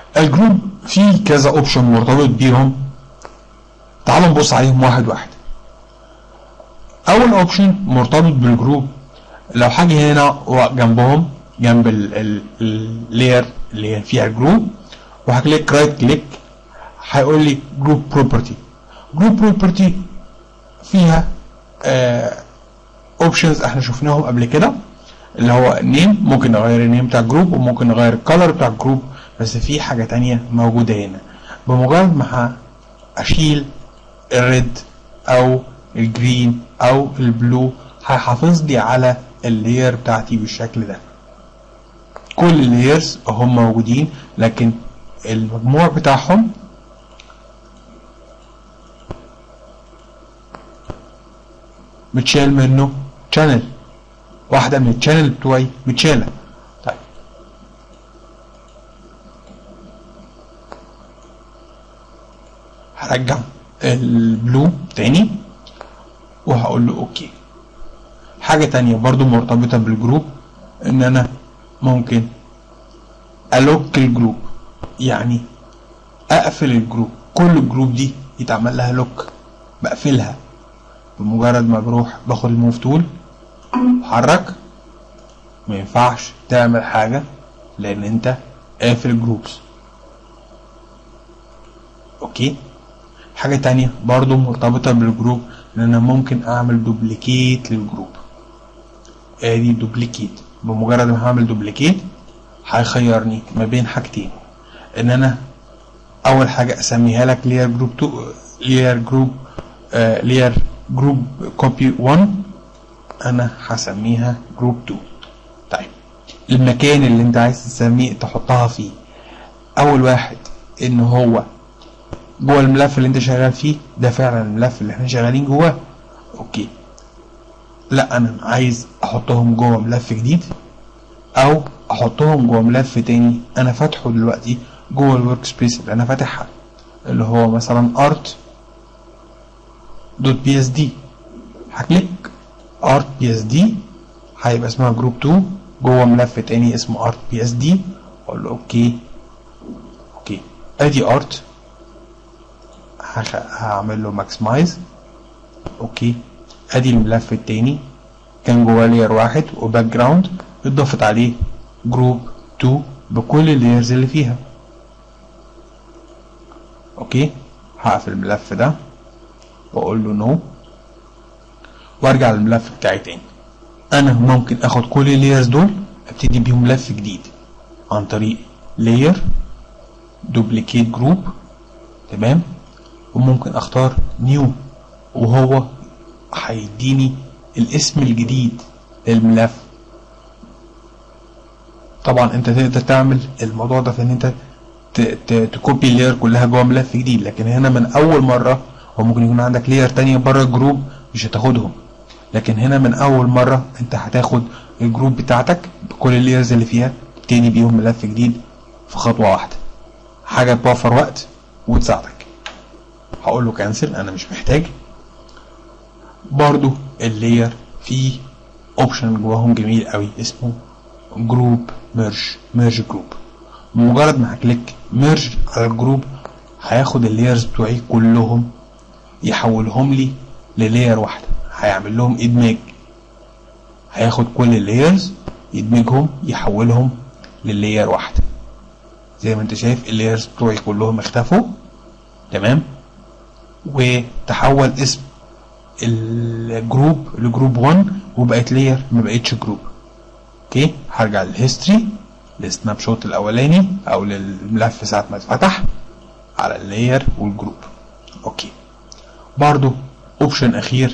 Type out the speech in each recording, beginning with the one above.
الجروب فيه كذا اوبشن مرتبط بيهم تعالوا نبص عليهم واحد واحد اول اوبشن مرتبط بالجروب لو حاجه هنا جنبهم جنب اللاير اللي هي فيها الجروب وهكليك رايت كليك هيقول لي جروب بروبرتي جروب بروبرتي فيها اوبشنز احنا شفناهم قبل كده اللي هو النيم ممكن نغير النيم بتاع الجروب وممكن نغير الكالر بتاع الجروب بس في حاجه تانية موجوده هنا بمجرد ما اشيل الريد او الجرين او البلو هيحافظ لي على اللاير بتاعتي بالشكل ده كل اللايرز هم موجودين لكن المجموع بتاعهم متشال منه شانل واحدة من الشانل بتوعي متشالة طيب هرجع البلو تاني وهقول له اوكي حاجة تانية برضو مرتبطة بالجروب ان انا ممكن الوك الجروب يعني اقفل الجروب كل الجروب دي يتعمل لها لوك بقفلها بمجرد ما بروح باخد الموف تول بحرك ما ينفعش تعمل حاجة لان انت قافل جروبس اوكي حاجة تانية برضو مرتبطة بالجروب ان انا ممكن اعمل دوبليكيت للجروب ادي دوبليكيت بمجرد ما هعمل دوبليكيت هيخيرني ما بين حاجتين ان انا اول حاجة اسميها لك لير جروب 2 لير جروب لير جروب كوبي 1 انا هسميها جروب 2 طيب المكان اللي انت عايز تسميه تحطها فيه اول واحد ان هو جوه الملف اللي انت شغال فيه ده فعلا الملف اللي احنا شغالين جواه اوكي لا انا عايز احطهم جوه ملف جديد او احطهم جوه ملف تاني انا فاتحه دلوقتي جوه الورك سبيس اللي انا فاتحها اللي هو مثلا ارت دوت بي اس دي هكليك ارت بي اس دي هيبقى اسمها جروب 2 جوه ملف تاني اسمه ارت بي اس دي اقول له اوكي اوكي ادي ارت هعمل له ماكسمايز اوكي ادي الملف التاني كان جواه لير واحد وباك جراوند اتضافت عليه جروب 2 بكل اللايرز اللي فيها اوكي هقفل الملف ده واقول له نو وارجع للملف بتاعي تاني انا ممكن اخد كل اللايرز دول ابتدي بيهم ملف جديد عن طريق لاير دوبليكيت جروب تمام وممكن اختار نيو وهو هيديني الاسم الجديد للملف طبعا انت تقدر تعمل الموضوع ده في ان انت تكوبي اللاير كلها جوه ملف جديد لكن هنا من اول مره هو ممكن يكون عندك لاير تانية بره الجروب مش هتاخدهم لكن هنا من اول مره انت هتاخد الجروب بتاعتك بكل اللايرز اللي فيها تبتدي بيهم ملف جديد في خطوه واحده حاجه توفر وقت وتساعدك هقول له كانسل انا مش محتاج برضو اللاير فيه اوبشن جواهم جميل قوي اسمه جروب ميرج ميرج جروب بمجرد ما هكليك ميرج على الجروب هياخد اللايرز بتوعي كلهم يحولهم لي للاير واحده هيعمل لهم ادماج هياخد كل اللايرز يدمجهم يحولهم للاير واحده زي ما انت شايف اللايرز بتوعي كلهم اختفوا تمام وتحول اسم الجروب لجروب 1 وبقت لاير ما بقتش جروب اوكي هرجع للهيستوري للسناب شوت الاولاني او للملف ساعه ما اتفتح على اللاير والجروب اوكي برضو اوبشن اخير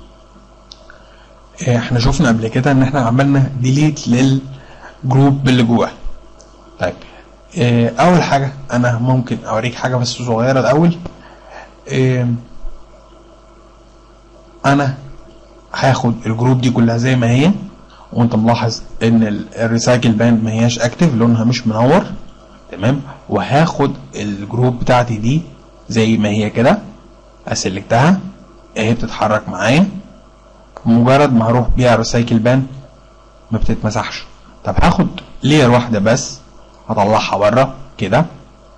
احنا شفنا قبل كده ان احنا عملنا ديليت للجروب اللي جواه طيب اه اول حاجه انا ممكن اوريك حاجه بس صغيره الاول اه انا هاخد الجروب دي كلها زي ما هي وانت ملاحظ ان الريسايكل باند ما هياش اكتف لونها مش منور تمام وهاخد الجروب بتاعتي دي زي ما هي كده اسلكتها اهي بتتحرك معايا مجرد ما هروح بيها ريسايكل باند ما بتتمسحش طب هاخد لير واحده بس هطلعها بره كده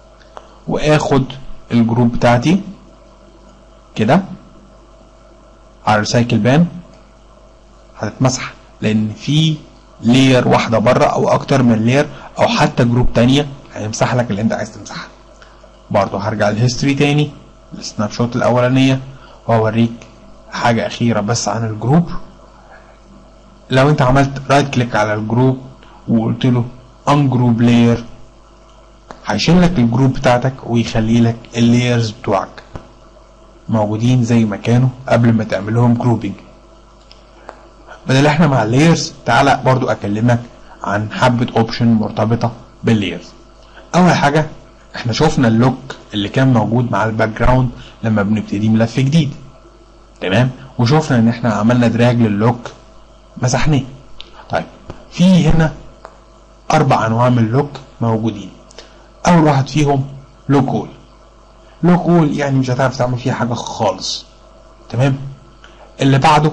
واخد الجروب بتاعتي كده على الريسايكل بان هتتمسح لان في لير واحده بره او اكتر من لير او حتى جروب تانية هيمسح لك اللي انت عايز تمسحها برضه هرجع الهيستوري تاني السناب شوت الاولانيه واوريك حاجه اخيره بس عن الجروب لو انت عملت رايت كليك على الجروب وقلت له ان جروب لاير هيشيل لك الجروب بتاعتك ويخلي لك اللايرز بتوعك موجودين زي ما كانوا قبل ما تعمل لهم جروبنج بدل احنا مع اللايرز تعالى برضو اكلمك عن حبة اوبشن مرتبطة باللايرز اول حاجة احنا شفنا اللوك اللي كان موجود مع الباك جراوند لما بنبتدي ملف جديد تمام وشفنا ان احنا عملنا دراج للوك مسحناه طيب في هنا اربع انواع من اللوك موجودين اول واحد فيهم لوك اول لوك اول يعني مش هتعرف تعمل فيه حاجه خالص تمام اللي بعده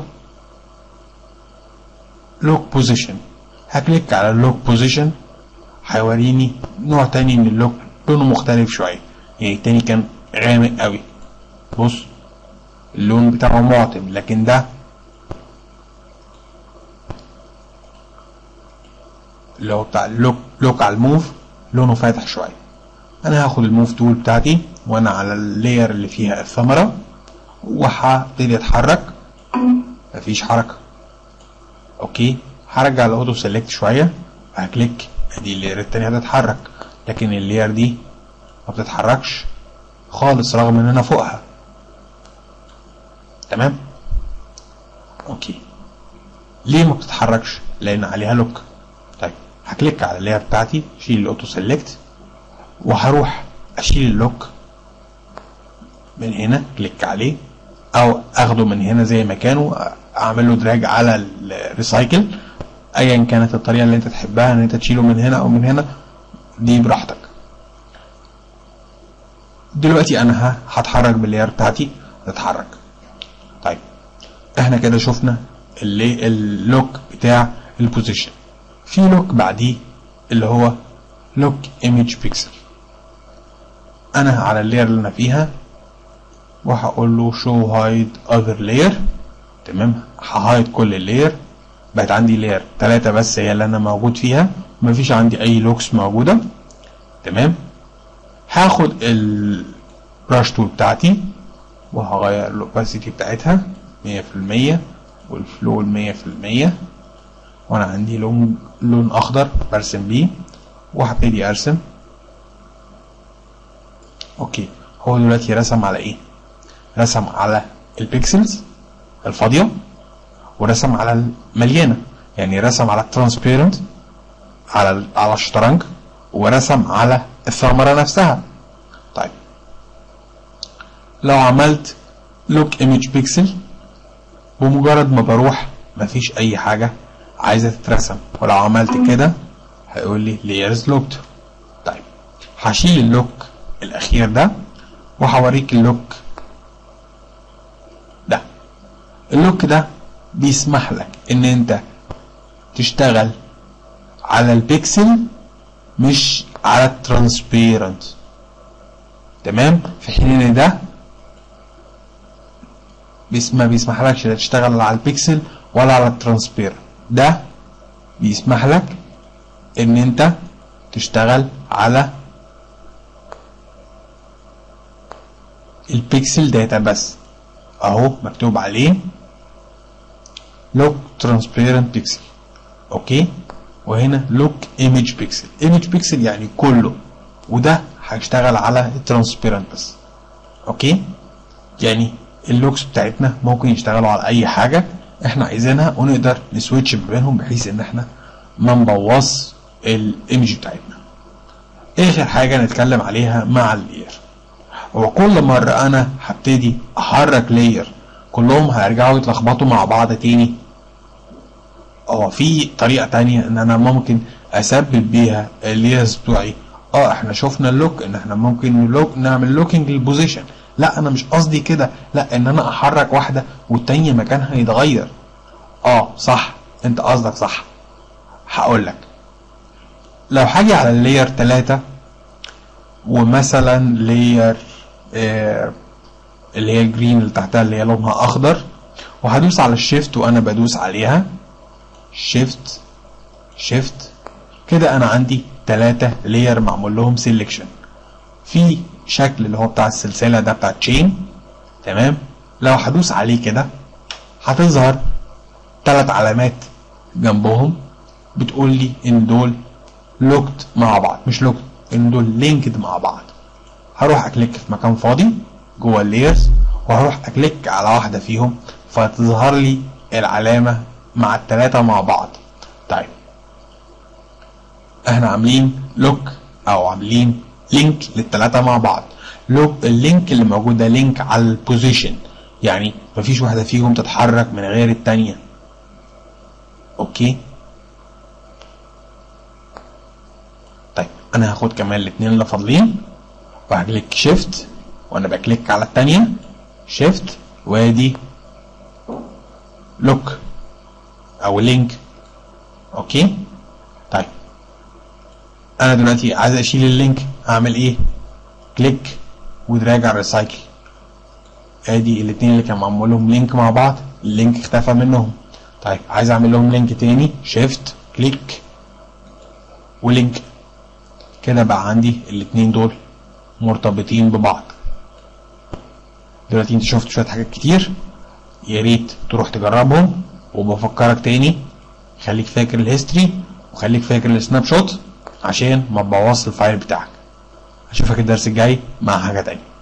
لوك بوزيشن هكليك على اللوك بوزيشن هيوريني نوع تاني من اللوك لونه مختلف شويه يعني التاني كان غامق قوي بص اللون بتاعه معتم لكن ده اللي هو بتاع اللوك لوك على الموف لونه فاتح شويه انا هاخد الموف تول بتاعتي وانا على اللاير اللي فيها الثمره وهبتدي اتحرك مفيش حركه اوكي هرجع الاوتو سيلكت شويه هكليك ادي اللاير التانية هتتحرك لكن اللاير دي ما بتتحركش خالص رغم ان انا فوقها تمام اوكي ليه ما بتتحركش لان عليها لوك طيب هكليك على اللاير بتاعتي اشيل الاوتو سيلكت وهروح اشيل اللوك من هنا كليك عليه او اخده من هنا زي ما كانوا اعمل له دراج على الريسايكل ايا كانت الطريقه اللي انت تحبها ان انت تشيله من هنا او من هنا دي براحتك دلوقتي انا هتحرك باللاير بتاعتي تتحرك طيب احنا كده شفنا اللي اللوك بتاع البوزيشن في لوك بعديه اللي هو لوك ايمج بيكسل انا على اللاير اللي انا فيها وهقول له شو هايد اذر لاير تمام ههايد كل اللاير بقت عندي لاير ثلاثة بس هي اللي انا موجود فيها مفيش عندي اي لوكس موجودة تمام هاخد البراش تول بتاعتي وهغير الاوباسيتي بتاعتها مية في المية والفلو المية في المية وانا عندي لون لون اخضر برسم بيه وهبتدي ارسم اوكي هو دلوقتي رسم على ايه رسم على البيكسلز الفاضيه ورسم على المليانه يعني رسم على الترانسبيرنت على على الشطرنج ورسم على الثمره نفسها طيب لو عملت لوك ايمج بيكسل بمجرد ما بروح مفيش اي حاجه عايزه تترسم ولو عملت كده هيقول لي layers locked طيب هشيل اللوك الاخير ده وهوريك اللوك ده اللوك ده بيسمح لك ان انت تشتغل على البيكسل مش على الترانسبيرنت تمام في حين ان ده ما بيسمحلكش تشتغل على البيكسل ولا على الترانسبيرنت ده بيسمح لك ان انت تشتغل على البيكسل داتا بس اهو مكتوب عليه لوك ترانسبيرنت بيكسل اوكي وهنا لوك ايمج بيكسل ايمج بيكسل يعني كله وده هيشتغل على الترانسبيرنت بس اوكي يعني اللوكس بتاعتنا ممكن يشتغلوا على اي حاجه احنا عايزينها ونقدر نسويتش ما بينهم بحيث ان احنا ما نبوظ الايمج بتاعتنا اخر حاجه نتكلم عليها مع اللاير وكل مرة أنا هبتدي أحرك لاير كلهم هيرجعوا يتلخبطوا مع بعض تاني اه في طريقة تانية إن أنا ممكن أثبت بيها اللايرز بتوعي اه احنا شفنا اللوك ان احنا ممكن لوك نعمل لوكينج للبوزيشن لا انا مش قصدي كده لا ان انا احرك واحده والتانيه مكانها يتغير اه صح انت قصدك صح هقول لك لو هاجي على اللاير 3 ومثلا لاير آه اللي هي الجرين اللي تحتها اللي هي لونها اخضر وهدوس على الشيفت وانا بدوس عليها شيفت شيفت كده انا عندي ثلاثة لاير معمول لهم سيلكشن في شكل اللي هو بتاع السلسلة ده بتاع تشين تمام لو هدوس عليه كده هتظهر ثلاث علامات جنبهم بتقول لي ان دول لوكت مع بعض مش لوكت ان دول لينكد مع بعض هروح اكليك في مكان فاضي جوه اللايرز وهروح اكليك على واحده فيهم فتظهر لي العلامه مع الثلاثه مع بعض طيب احنا عاملين لوك او عاملين لينك للثلاثه مع بعض لوك اللينك اللي موجود ده لينك على البوزيشن يعني مفيش واحده فيهم تتحرك من غير الثانيه اوكي طيب انا هاخد كمان الاثنين اللي فاضلين وهكليك شيفت وانا بكليك على الثانيه شيفت وادي لوك او لينك اوكي طيب انا دلوقتي عايز اشيل اللينك اعمل ايه كليك ودراج على الريسايكل ادي الاثنين اللي كان معمول لهم لينك مع بعض اللينك اختفى منهم طيب عايز اعمل لهم لينك تاني شيفت كليك ولينك كده بقى عندي الاثنين دول مرتبطين ببعض دلوقتي انت شفت شويه حاجات كتير يا ريت تروح تجربهم وبفكرك تاني خليك فاكر الهيستوري وخليك فاكر السناب شوت عشان ما تبوظش الفايل بتاعك اشوفك الدرس الجاي مع حاجه تانية